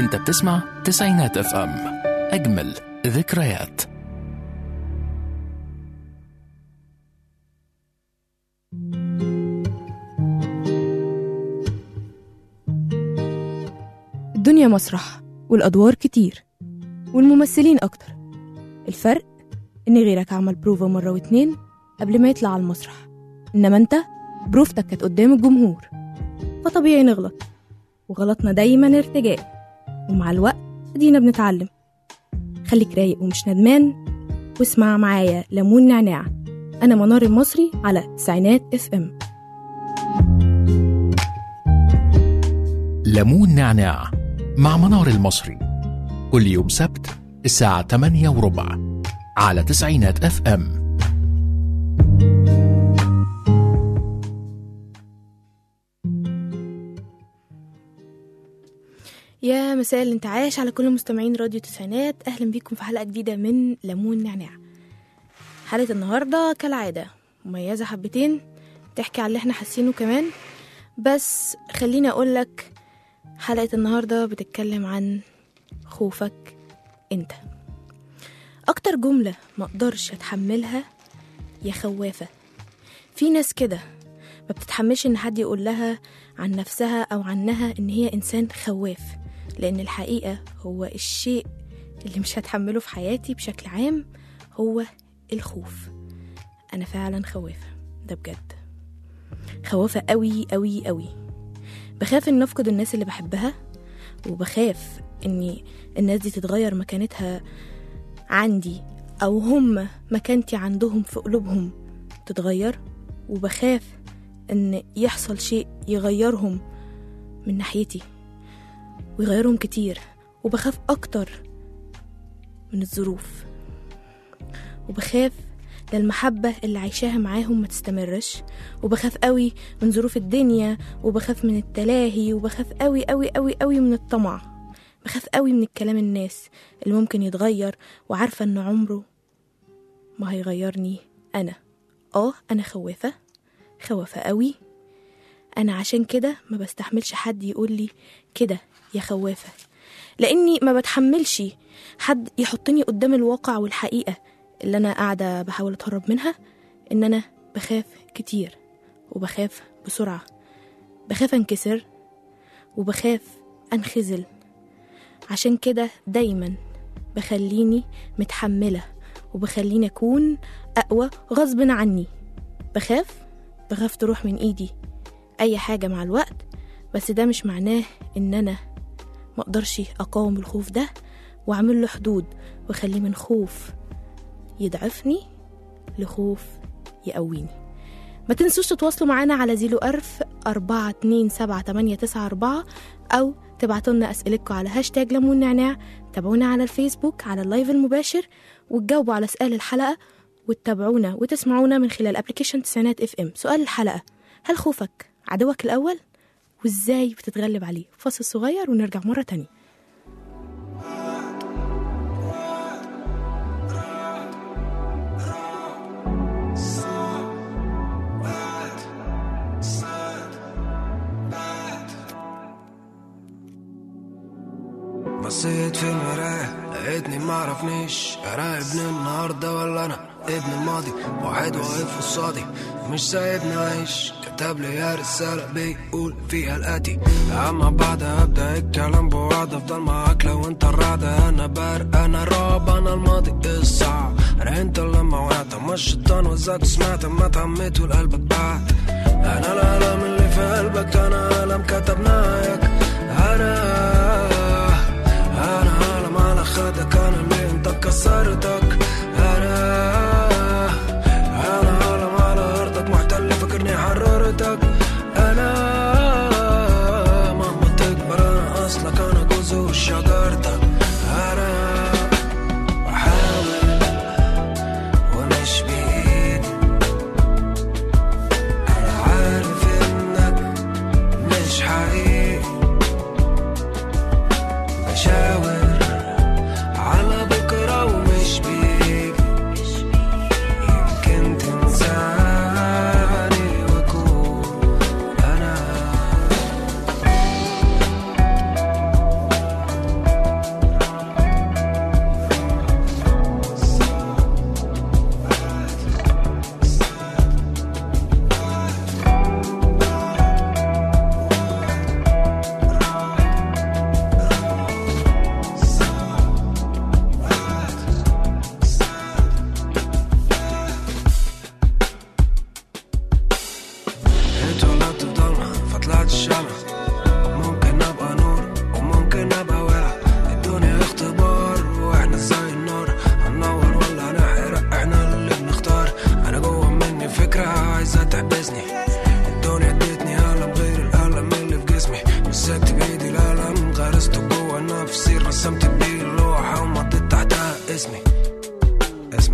انت بتسمع تسعينات اف ام اجمل ذكريات الدنيا مسرح والأدوار كتير والممثلين أكتر الفرق إن غيرك عمل بروفا مرة واتنين قبل ما يطلع على المسرح إنما أنت بروفتك كانت قدام الجمهور فطبيعي نغلط وغلطنا دايما ارتجاء ومع الوقت ادينا بنتعلم خليك رايق ومش ندمان واسمع معايا ليمون نعناع أنا منار المصري على تسعينات اف ام ليمون نعناع مع منار المصري كل يوم سبت الساعة 8 وربع على تسعينات اف ام يا مساء الانتعاش على كل مستمعين راديو تسعينات اهلا بيكم في حلقه جديده من ليمون نعناع حلقه النهارده كالعاده مميزه حبتين تحكي على اللي احنا حاسينه كمان بس خليني اقولك حلقه النهارده بتتكلم عن خوفك انت اكتر جمله مقدرش اتحملها يا خوافه في ناس كده ما بتتحملش ان حد يقول لها عن نفسها او عنها ان هي انسان خواف لان الحقيقه هو الشيء اللي مش هتحمله في حياتي بشكل عام هو الخوف انا فعلا خوافه ده بجد خوافه قوي قوي قوي بخاف ان افقد الناس اللي بحبها وبخاف ان الناس دي تتغير مكانتها عندي او هم مكانتي عندهم في قلوبهم تتغير وبخاف ان يحصل شيء يغيرهم من ناحيتي ويغيرهم كتير وبخاف اكتر من الظروف وبخاف للمحبة اللي عايشاها معاهم ما تستمرش وبخاف قوي من ظروف الدنيا وبخاف من التلاهي وبخاف قوي قوي قوي قوي من الطمع بخاف قوي من الكلام الناس اللي ممكن يتغير وعارفة ان عمره ما هيغيرني انا اه انا خوافة خوافة قوي انا عشان كده ما بستحملش حد يقول لي كده يا خوافة لاني ما بتحملش حد يحطني قدام الواقع والحقيقة اللي انا قاعدة بحاول اتهرب منها ان انا بخاف كتير وبخاف بسرعة بخاف انكسر وبخاف انخزل عشان كده دايما بخليني متحملة وبخليني أكون أقوى غصب عني بخاف بخاف تروح من إيدي أي حاجة مع الوقت بس ده مش معناه إن أنا مقدرش أقاوم الخوف ده وأعمل له حدود وأخليه من خوف يضعفني لخوف يقويني ما تنسوش تتواصلوا معانا على زيرو أرف أربعة اتنين سبعة تمانية تسعة أربعة أو تبعتوا لنا أسئلتكم على هاشتاج ليمون نعناع تابعونا على الفيسبوك على اللايف المباشر وتجاوبوا على سؤال الحلقة وتتابعونا وتسمعونا من خلال ابلكيشن تسعينات اف ام سؤال الحلقة هل خوفك عدوك الأول؟ وازاي بتتغلب عليه فاصل صغير ونرجع مرة تانية بصيت في المراية لقيتني معرفنيش انا ابن النهاردة ولا انا ابن الماضي واحد واقف قصادي مش سايبني اعيش كتب لي رسالة بيقول فيها الاتي اما بعد ابدا الكلام بوعد افضل معاك لو انت الرعدة انا بارق انا رعب انا الماضي الصعب انا انت لما وقعت ما الشيطان وزاك سمعت ما تميت والقلب اتبعت انا الالم اللي في قلبك انا الم كتبناك انا انا عالم على خدك انا اللي انت كسرتك انا انا عالم على ارضك محتل فاكرني حررتك انا مهما تكبر انا اصلك انا جذور شجرتك انا بحاول ومش بايدي مش انا ممكن ابقى نور وممكن ابقى ولع الدنيا اختبار واحنا زي النار هننور ولا هنحرق احنا اللي بنختار انا جوه مني فكرة عايزة تحبسني الدنيا ادتني قلم غير القلم اللي في جسمي مسكت بايدي القلم غرسته جوه نفسي رسمت بيه اللوحة ومضيت تحتها اسمي اسمع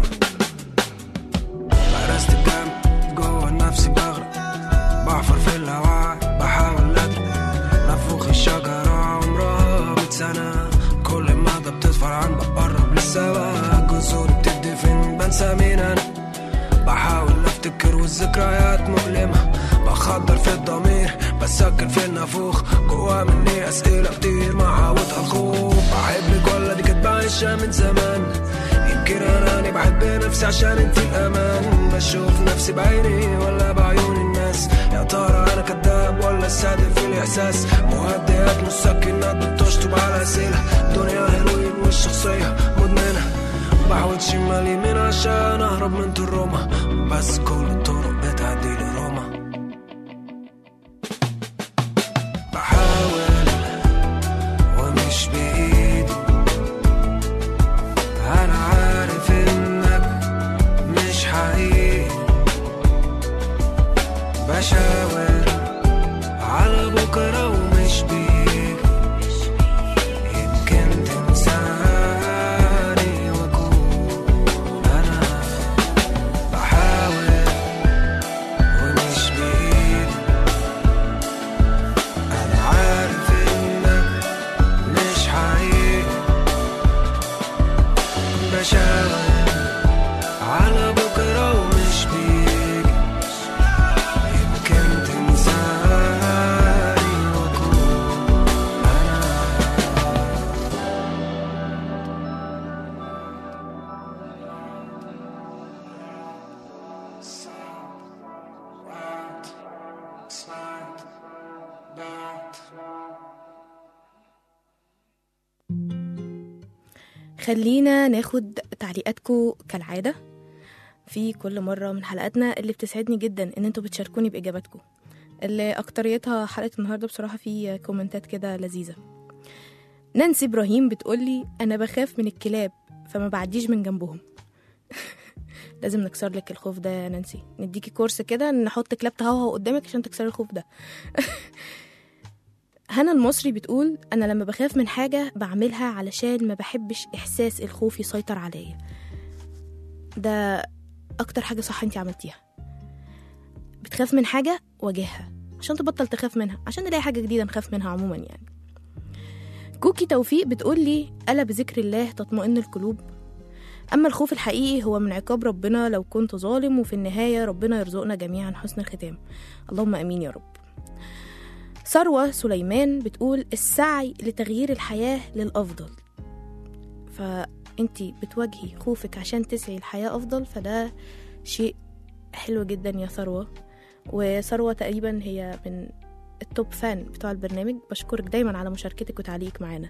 غرست الجنب جوه نفسي بغرق بحفر في الهواء بحاول ادرك نفوخ الشجرة عمرها مية سنة كل مدى بتتفرعن بقرب للسما جذوري بتدفن بنسى مين انا بحاول افتكر والذكريات مؤلمة بخدر في الضمير بسكن في النافوخ جوا مني اسئلة كتير معاودها الخوف بحبك ولا دي كانت بعيشها من زمان يمكن اناني بحب نفسي عشان انت الامان بشوف نفسي بعيني ولا بعيون الناس يا ترى انا كذاب ولا صادق في الاحساس مهدئات مسكنات بتشطب على اسئله دنيا هيروين والشخصيه مدمنه بحاول شمال يمين عشان اهرب من الروما بس كل الطرق بتعدي لروما بحاول ومش بايدي انا عارف انك مش حقيقي بشاور على بكره ومش بيجي يمكن تنساني واكون انا بحاول ومش بايدي انا عارف انك مش حقيقي بشاور على بكره ومش بيجي يمكن تنساني واكون انا خلينا ناخد تعليقاتكم كالعادة في كل مرة من حلقاتنا اللي بتسعدني جدا ان انتوا بتشاركوني بإجاباتكم اللي أكتريتها حلقة النهاردة بصراحة في كومنتات كده لذيذة نانسي إبراهيم بتقولي أنا بخاف من الكلاب فما بعديش من جنبهم لازم نكسر لك الخوف ده يا نانسي نديكي كورس كده نحط كلاب تهوهو قدامك عشان تكسري الخوف ده هنا المصري بتقول أنا لما بخاف من حاجة بعملها علشان ما بحبش إحساس الخوف يسيطر عليا ده أكتر حاجة صح أنت عملتيها بتخاف من حاجة واجهها عشان تبطل تخاف منها عشان نلاقي حاجة جديدة نخاف منها عموما يعني كوكي توفيق بتقول لي ألا بذكر الله تطمئن القلوب أما الخوف الحقيقي هو من عقاب ربنا لو كنت ظالم وفي النهاية ربنا يرزقنا جميعا حسن الختام اللهم أمين يا رب ثروة سليمان بتقول السعي لتغيير الحياة للأفضل فأنتي بتواجهي خوفك عشان تسعي الحياة أفضل فده شيء حلو جدا يا ثروة وثروة تقريبا هي من التوب فان بتوع البرنامج بشكرك دايما على مشاركتك وتعليقك معانا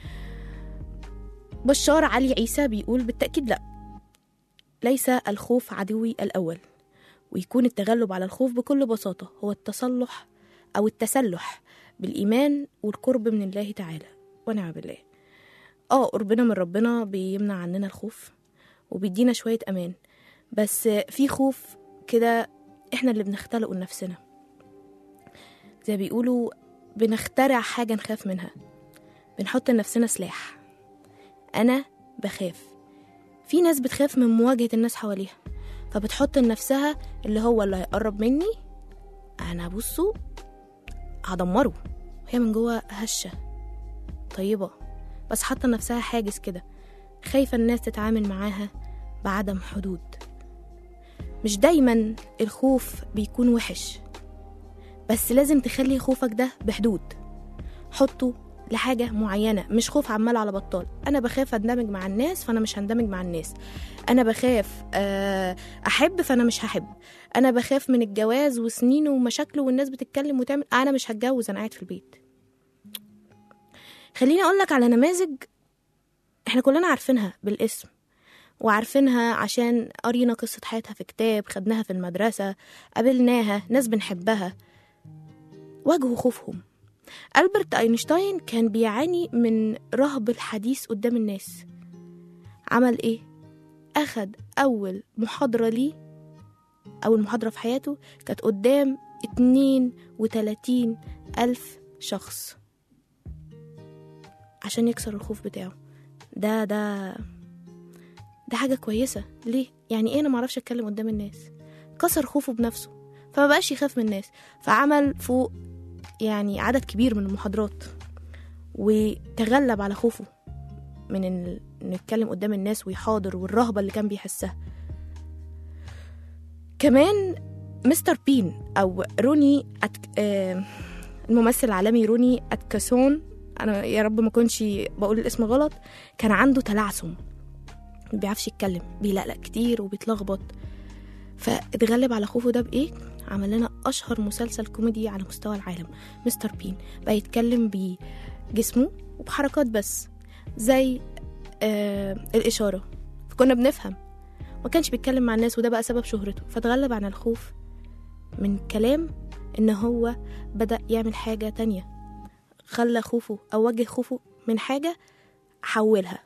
بشار علي عيسى بيقول بالتأكيد لا ليس الخوف عدوي الأول ويكون التغلب على الخوف بكل بساطة هو التصلح أو التسلح بالإيمان والقرب من الله تعالى ونعم بالله اه قربنا من ربنا بيمنع عننا الخوف وبيدينا شوية أمان بس في خوف كده احنا اللي بنختلقه لنفسنا زي بيقولوا بنخترع حاجة نخاف منها بنحط لنفسنا سلاح أنا بخاف في ناس بتخاف من مواجهة الناس حواليها فبتحط لنفسها اللي هو اللي هيقرب مني أنا بصوا هدمره وهي من جوه هشة طيبة بس حاطة لنفسها حاجز كده خايفة الناس تتعامل معاها بعدم حدود مش دايما الخوف بيكون وحش بس لازم تخلي خوفك ده بحدود حطه لحاجة معينة مش خوف عمال على بطال أنا بخاف أندمج مع الناس فأنا مش هندمج مع الناس أنا بخاف آه، أحب فأنا مش هحب أنا بخاف من الجواز وسنينه ومشاكله والناس بتتكلم وتعمل أنا مش هتجوز أنا قاعد في البيت خليني أقولك على نماذج إحنا كلنا عارفينها بالاسم وعارفينها عشان قرينا قصة حياتها في كتاب خدناها في المدرسة قابلناها ناس بنحبها واجهوا خوفهم ألبرت أينشتاين كان بيعاني من رهب الحديث قدام الناس عمل إيه؟ أخد أول محاضرة ليه أول محاضرة في حياته كانت قدام اتنين وتلاتين ألف شخص عشان يكسر الخوف بتاعه ده ده ده حاجة كويسة ليه؟ يعني ايه انا معرفش اتكلم قدام الناس كسر خوفه بنفسه فما بقاش يخاف من الناس فعمل فوق يعني عدد كبير من المحاضرات وتغلب على خوفه من ان إنه يتكلم قدام الناس ويحاضر والرهبة اللي كان بيحسها كمان مستر بين او روني أتك... آه الممثل العالمي روني اتكاسون انا يا رب ما كنتش بقول الاسم غلط كان عنده تلعثم ما بيعرفش يتكلم بيلقلق كتير وبيتلخبط فاتغلب على خوفه ده بايه عمل لنا اشهر مسلسل كوميدي على مستوى العالم مستر بين بقى يتكلم بجسمه وبحركات بس زي آه الاشاره فكنا بنفهم ما كانش بيتكلم مع الناس وده بقى سبب شهرته فتغلب عن الخوف من كلام ان هو بدا يعمل حاجه تانية خلى خوفه او وجه خوفه من حاجه حولها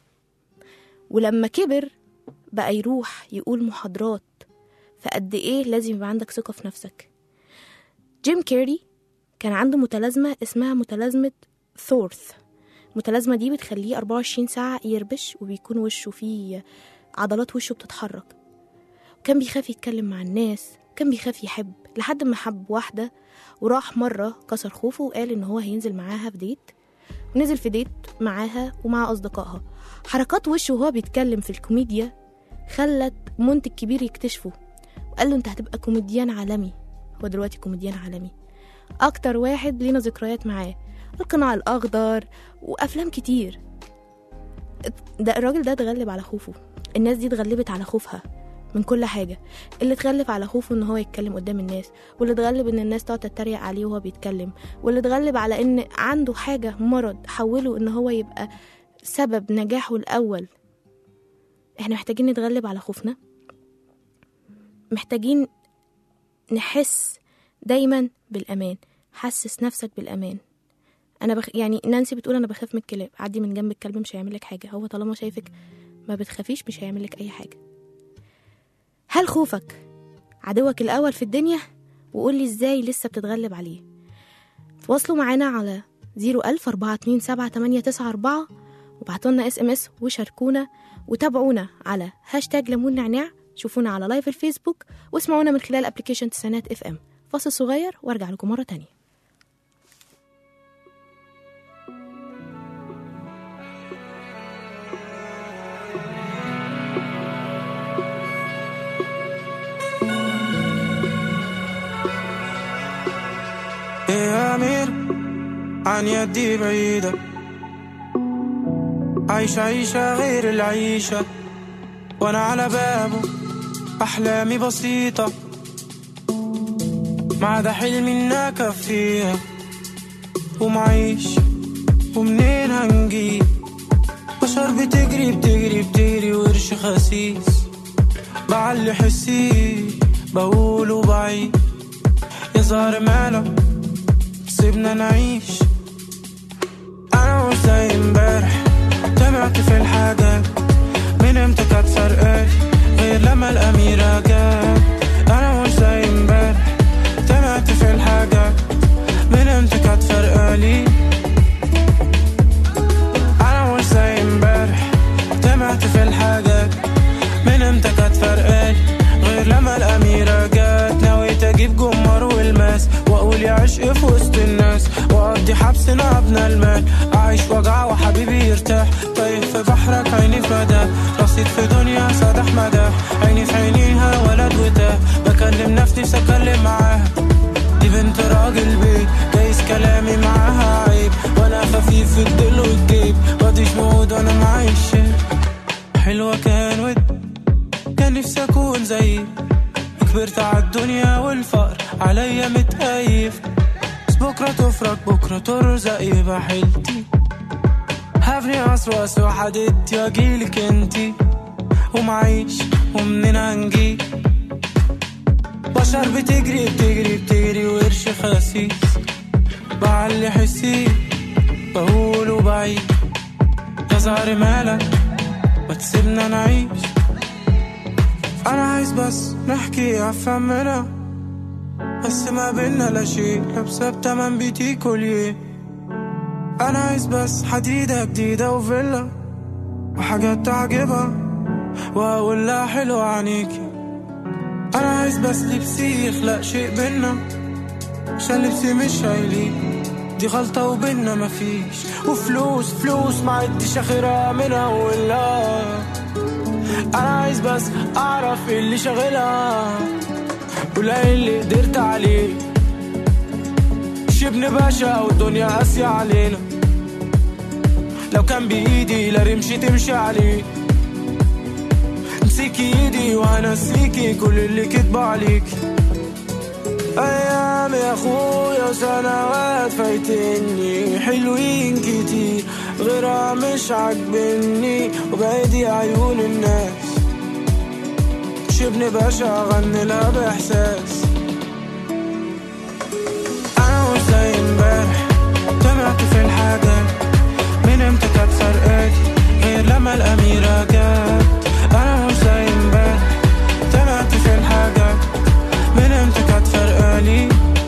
ولما كبر بقى يروح يقول محاضرات فقد ايه لازم يبقى عندك ثقة في نفسك جيم كيري كان عنده متلازمة اسمها متلازمة ثورث المتلازمة دي بتخليه 24 ساعة يربش وبيكون وشه فيه عضلات وشه بتتحرك وكان بيخاف يتكلم مع الناس كان بيخاف يحب لحد ما حب واحدة وراح مرة كسر خوفه وقال إن هو هينزل معاها في ديت ونزل في ديت معاها ومع أصدقائها حركات وشه وهو بيتكلم في الكوميديا خلت منتج كبير يكتشفه وقال له انت هتبقى كوميديان عالمي هو دلوقتي كوميديان عالمي اكتر واحد لينا ذكريات معاه القناع الاخضر وافلام كتير ده الراجل ده اتغلب على خوفه الناس دي اتغلبت على خوفها من كل حاجة اللي اتغلب على خوفه ان هو يتكلم قدام الناس واللي اتغلب ان الناس تقعد تتريق عليه وهو بيتكلم واللي اتغلب على ان عنده حاجة مرض حوله ان هو يبقى سبب نجاحه الاول احنا محتاجين نتغلب على خوفنا محتاجين نحس دايما بالامان حسس نفسك بالامان انا بخ... يعني نانسي بتقول انا بخاف من الكلاب عدي من جنب الكلب مش هيعمل لك حاجه هو طالما شايفك ما بتخافيش مش هيعمل لك اي حاجه هل خوفك عدوك الاول في الدنيا وقول لي ازاي لسه بتتغلب عليه تواصلوا معانا على 01000 427 وابعتوا لنا اس ام اس وشاركونا وتابعونا على هاشتاج ليمون نعناع شوفونا على لايف الفيسبوك واسمعونا من خلال ابلكيشن تسعينات اف ام فاصل صغير وارجع لكم مره تانية يا أمير عن يدي بعيدة عايش عيشة غير العيشة وأنا على بابه أحلامي بسيطة ما عدا حلمي إن أكفيها ومعيش ومنين هنجيب بشر بتجري بتجري بتجري وقرش خسيس بعلي حسي بقول وبعيد يا زهر مالك سيبنا نعيش انا مش زي امبارح طمعت في الحاجات من امتى كانت فرقالي غير لما الاميرة جت انا مش زي امبارح طمعت في الحاجات من امتى كانت فرقالي انا مش زي امبارح طمعت في الحاجات من امتى كانت فرقالي غير لما الاميرة جت نويت اجيب جمر والماس واقول يا عشق في وسط الناس واقضي حبسنا ابنى المال اعيش وجع وحبيبي يرتاح طيب في بحرك عيني في مدى رصيد في دنيا سدح مدى عيني في عينيها ولد وتاه بكلم نفسي نفسي اتكلم معاها دي بنت راجل بيت جايز كلامي معاها عيب وانا خفيف في الدل والجيب ماضيش موعود وانا معايش شيء حلوة كان ود كان نفسي اكون زيك كبرت عالدنيا والفقر عليا متقيف بس بكرة تفرج بكرة ترزق يبقى حيلتي هبني قصر واسوى حددتي واجيلك انتي ومعيش ومنين هنجيب بشر بتجري بتجري بتجري وقرش خسيس بعلي حسي بقوله بعيد يا زهر مالك ما تسيبنا نعيش انا عايز بس نحكي افهم منها بس ما بينا لا شيء لابسة بتمن بيتي كوليه انا عايز بس حديدة جديدة وفيلا وحاجات تعجبها واقول لها حلو عنيكي انا عايز بس لبسي يخلق شيء بينا عشان لبسي مش هيليق دي غلطة وبينا مفيش وفلوس فلوس ما عدتش اخرها من اولها انا عايز بس اعرف إيه اللي شاغلها ولا اللي قدرت عليه شبن باشا والدنيا قاسية علينا لو كان بإيدي لا رمشي تمشي عليه امسكي ايدي وهنسيكي كل اللي كتبوا عليكي ايام يا اخويا سنوات فايتني حلوين كتير غيرها مش عاجبني وبعيدي عيون الناس شبني باشا اغني لها باحساس انا مش زي امبارح طمعت في الحاجات من امتى كانت فرقاتي غير لما الاميره جت انا مش زي امبارح طمعت في الحاجات من امتى كانت فرقالي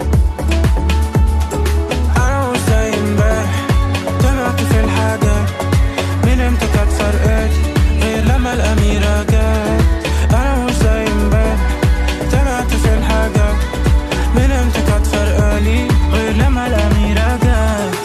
انا مش زي امبارح طمعت في الحاجات من امتى كانت فرقاتي غير لما الاميره جت انا مش زي امبارح طمعت في الحاجات من امتى كانت فرقالي غير لما الاميره جت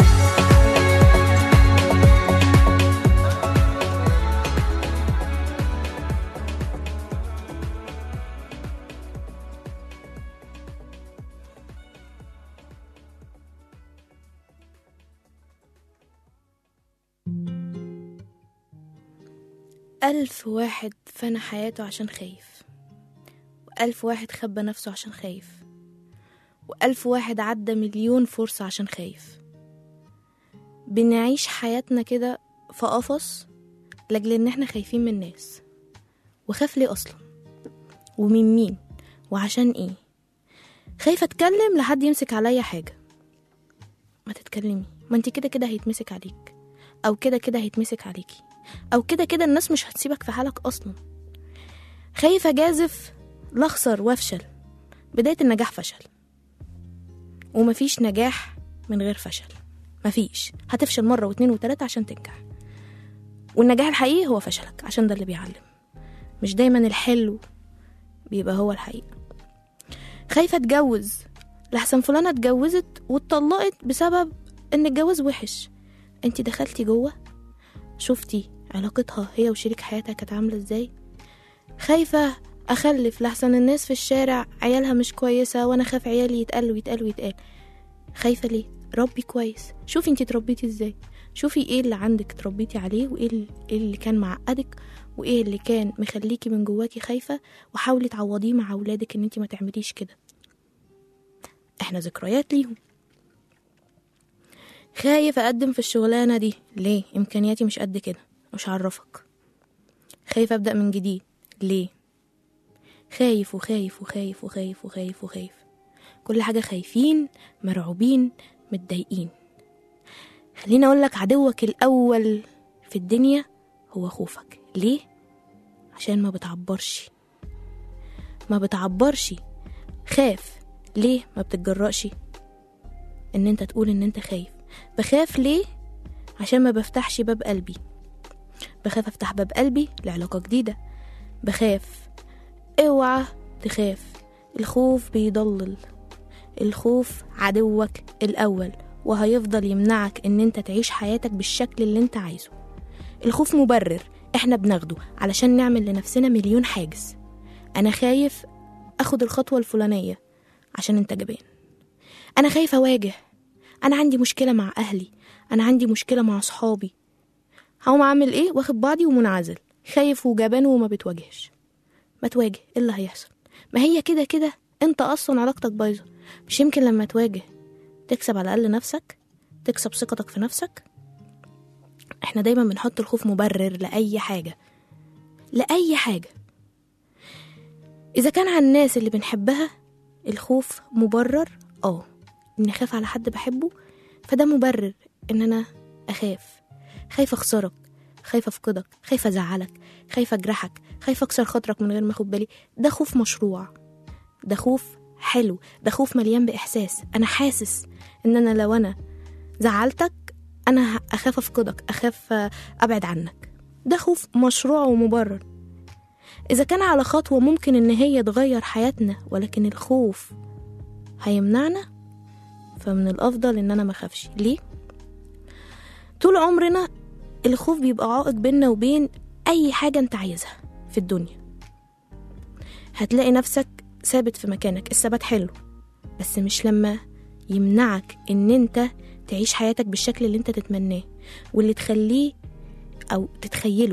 ألف واحد فنى حياته عشان خايف وألف واحد خبى نفسه عشان خايف وألف واحد عدى مليون فرصة عشان خايف بنعيش حياتنا كده في قفص لأجل إن احنا خايفين من الناس وخاف ليه أصلا ومن مين وعشان ايه خايفة اتكلم لحد يمسك عليا حاجة ما تتكلمي ما انت كده كده هيتمسك عليك او كده كده هيتمسك عليكي او كده كده الناس مش هتسيبك في حالك اصلا خايفة جازف لا اخسر وافشل بداية النجاح فشل ومفيش نجاح من غير فشل مفيش هتفشل مرة واتنين وتلاتة عشان تنجح والنجاح الحقيقي هو فشلك عشان ده اللي بيعلم مش دايما الحلو بيبقى هو الحقيقة خايفة اتجوز لحسن فلانة اتجوزت واتطلقت بسبب ان الجواز وحش انتي دخلتي جوه شفتي علاقتها هي وشريك حياتها كانت عاملة ازاي خايفة أخلف لحسن الناس في الشارع عيالها مش كويسة وأنا خاف عيالي يتقال ويتقال ويتقال خايفة ليه ربي كويس شوفي انتي تربيتي ازاي شوفي ايه اللي عندك تربيتي عليه وايه ال- إيه اللي كان معقدك وايه اللي كان مخليكي من جواكي خايفة وحاولي تعوضيه مع أولادك ان انتي ما تعمليش كده احنا ذكريات ليهم خايف أقدم في الشغلانة دي ليه إمكانياتي مش قد كده مش هعرفك خايف أبدأ من جديد ليه خايف وخايف وخايف وخايف وخايف وخايف كل حاجة خايفين مرعوبين متضايقين خليني أقولك عدوك الأول في الدنيا هو خوفك ليه عشان ما بتعبرش ما بتعبرش خاف ليه ما بتتجرأش ان انت تقول ان انت خايف بخاف ليه عشان ما بفتحش باب قلبي بخاف افتح باب قلبي لعلاقة جديدة بخاف اوعى تخاف الخوف بيضلل الخوف عدوك الاول وهيفضل يمنعك ان انت تعيش حياتك بالشكل اللي انت عايزه الخوف مبرر احنا بناخده علشان نعمل لنفسنا مليون حاجز انا خايف اخد الخطوة الفلانية عشان انت جبان انا خايفة اواجه انا عندي مشكلة مع اهلي انا عندي مشكلة مع صحابي هقوم اعمل ايه واخد بعضي ومنعزل خايف وجبان وما بتواجهش ما تواجه ايه اللي هيحصل ما هي كده كده انت اصلا علاقتك بايظه مش يمكن لما تواجه تكسب على الاقل نفسك تكسب ثقتك في نفسك احنا دايما بنحط الخوف مبرر لاي حاجه لاي حاجه اذا كان عن الناس اللي بنحبها الخوف مبرر اه اني اخاف على حد بحبه فده مبرر ان انا اخاف خايفه اخسرك خايفه افقدك خايفه ازعلك خايفه اجرحك خايفه اكسر خاطرك من غير ما اخد بالي ده خوف مشروع ده خوف حلو ده خوف مليان باحساس انا حاسس ان انا لو انا زعلتك انا ه- اخاف افقدك اخاف آه، ابعد عنك ده خوف مشروع ومبرر اذا كان على خطوه ممكن ان هي تغير حياتنا ولكن الخوف هيمنعنا فمن الافضل ان انا ما اخافش ليه طول عمرنا الخوف بيبقى عائق بيننا وبين اي حاجه انت عايزها في الدنيا هتلاقي نفسك ثابت في مكانك الثبات حلو بس مش لما يمنعك ان انت تعيش حياتك بالشكل اللي انت تتمناه واللي تخليه او تتخيله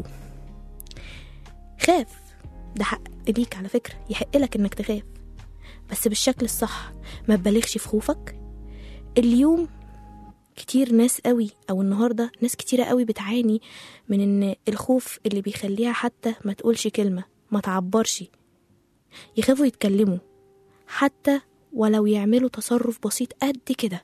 خاف ده حق ليك على فكرة يحق لك انك تخاف بس بالشكل الصح ما تبالغش في خوفك اليوم كتير ناس قوي او النهارده ناس كتيره قوي بتعاني من ان الخوف اللي بيخليها حتى ما تقولش كلمه ما تعبرش يخافوا يتكلموا حتى ولو يعملوا تصرف بسيط قد كده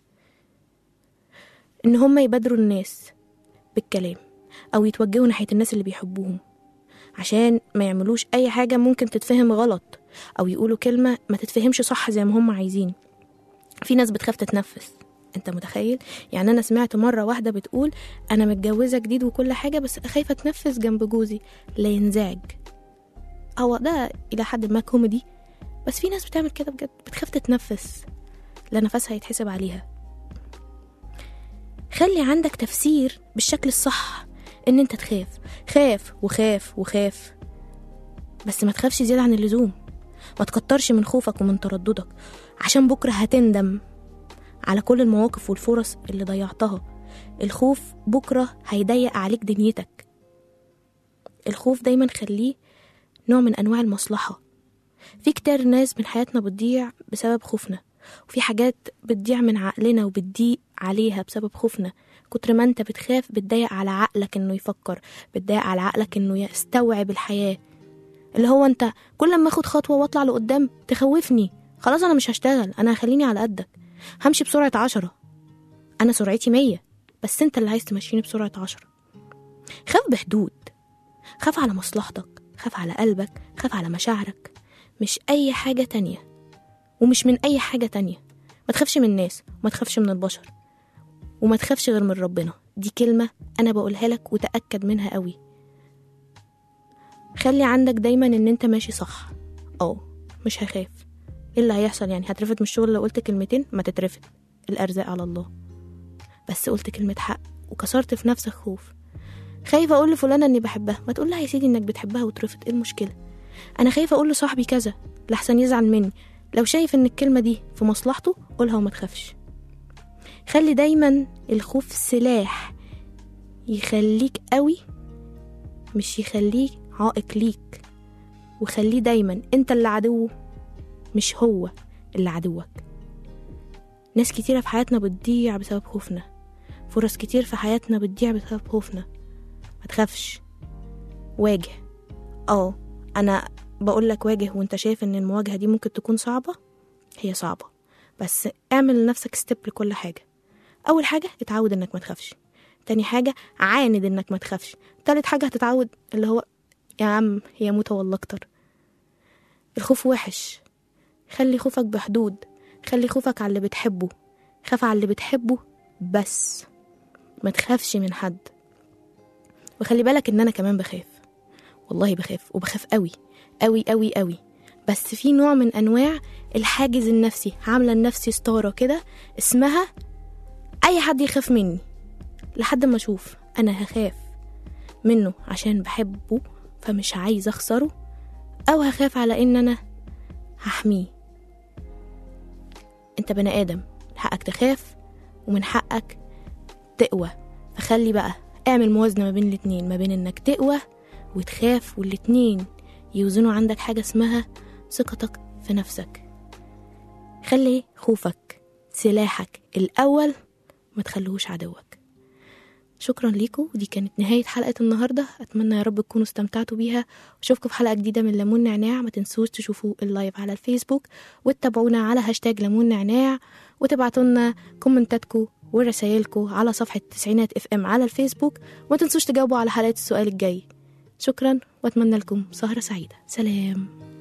ان هم يبادروا الناس بالكلام او يتوجهوا ناحيه الناس اللي بيحبوهم عشان ما يعملوش اي حاجه ممكن تتفهم غلط او يقولوا كلمه ما تتفهمش صح زي ما هم عايزين في ناس بتخاف تتنفس انت متخيل يعني انا سمعت مره واحده بتقول انا متجوزه جديد وكل حاجه بس خايفه اتنفس جنب جوزي لا ينزعج هو ده الى حد ما كوميدي بس في ناس بتعمل كده بجد بتخاف تتنفس لا نفسها يتحسب عليها خلي عندك تفسير بالشكل الصح ان انت تخاف خاف وخاف وخاف بس ما تخافش زيادة عن اللزوم ما تكترش من خوفك ومن ترددك عشان بكرة هتندم على كل المواقف والفرص اللي ضيعتها الخوف بكرة هيضيق عليك دنيتك الخوف دايما خليه نوع من أنواع المصلحة في كتير ناس من حياتنا بتضيع بسبب خوفنا وفي حاجات بتضيع من عقلنا وبتضيق عليها بسبب خوفنا كتر ما انت بتخاف بتضايق على عقلك انه يفكر بتضايق على عقلك انه يستوعب الحياة اللي هو انت كل ما اخد خطوة واطلع لقدام تخوفني خلاص انا مش هشتغل انا هخليني على قدك همشي بسرعة عشرة انا سرعتي مية بس انت اللي عايز تمشيني بسرعة عشرة خاف بحدود خاف على مصلحتك خاف على قلبك خاف على مشاعرك مش اي حاجة تانية ومش من اي حاجة تانية ما تخافش من الناس وما تخافش من البشر وما تخافش غير من ربنا دي كلمة أنا بقولها لك وتأكد منها قوي خلي عندك دايما إن أنت ماشي صح أه مش هخاف إيه اللي هيحصل يعني هترفد من الشغل لو قلت كلمتين ما تترفد الأرزاق على الله بس قلت كلمة حق وكسرت في نفسك خوف خايفة أقول لفلانة إني بحبها ما تقول لها يا سيدي إنك بتحبها وترفض إيه المشكلة أنا خايفة أقول لصاحبي كذا لحسن يزعل مني لو شايف إن الكلمة دي في مصلحته قولها وما تخافش خلي دايما الخوف سلاح يخليك قوي مش يخليك عائق ليك وخليه دايما انت اللي عدوه مش هو اللي عدوك ناس كتيرة في حياتنا بتضيع بسبب خوفنا فرص كتير في حياتنا بتضيع بسبب خوفنا ما تخافش واجه اه انا بقول لك واجه وانت شايف ان المواجهة دي ممكن تكون صعبة هي صعبة بس اعمل لنفسك ستيب لكل حاجة أول حاجة اتعود إنك ما تخافش تاني حاجة عاند إنك ما تخافش تالت حاجة هتتعود اللي هو يا عم هي موتة والله أكتر الخوف وحش خلي خوفك بحدود خلي خوفك على اللي بتحبه خاف على اللي بتحبه بس ما تخافش من حد وخلي بالك إن أنا كمان بخاف والله بخاف وبخاف قوي قوي قوي قوي بس في نوع من أنواع الحاجز النفسي عاملة لنفسي ستارة كده اسمها اي حد يخاف مني لحد ما اشوف انا هخاف منه عشان بحبه فمش عايز اخسره او هخاف على ان انا هحميه انت بني ادم حقك تخاف ومن حقك تقوى فخلي بقى اعمل موازنة ما بين الاتنين ما بين انك تقوى وتخاف والاتنين يوزنوا عندك حاجة اسمها ثقتك في نفسك خلي خوفك سلاحك الأول ما تخلوهوش عدوك شكرا ليكم ودي كانت نهاية حلقة النهاردة أتمنى يا رب تكونوا استمتعتوا بيها وأشوفكم في حلقة جديدة من ليمون نعناع ما تنسوش تشوفوا اللايف على الفيسبوك وتتابعونا على هاشتاج ليمون نعناع وتبعتوا لنا كومنتاتكم ورسايلكم على صفحة تسعينات اف ام على الفيسبوك وما تنسوش تجاوبوا على حلقة السؤال الجاي شكرا واتمنى لكم سهرة سعيدة سلام